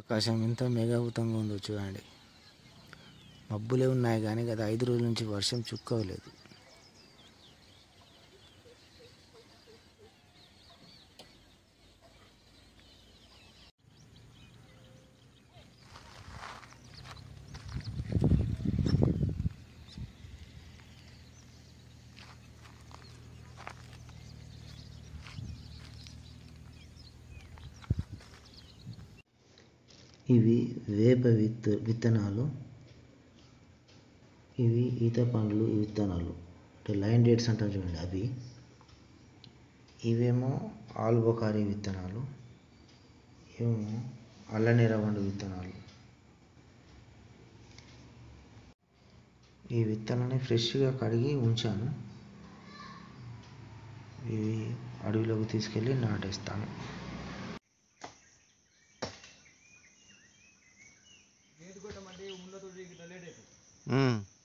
ఆకాశం ఎంత మేఘావృతంగా ఉందో చూడండి మబ్బులే ఉన్నాయి కానీ గత ఐదు రోజుల నుంచి వర్షం చుక్కవలేదు ఇవి వేప విత్ విత్తనాలు ఇవి ఈత పండ్లు విత్తనాలు అంటే లైన్ డేట్స్ అంటారు చూడండి అవి ఇవేమో ఆల్బొకారి విత్తనాలు ఇవేమో అల్లనేరవండు విత్తనాలు ఈ విత్తనాన్ని ఫ్రెష్గా కడిగి ఉంచాను ఇవి అడవిలోకి తీసుకెళ్ళి నాటేస్తాను ఉమ్.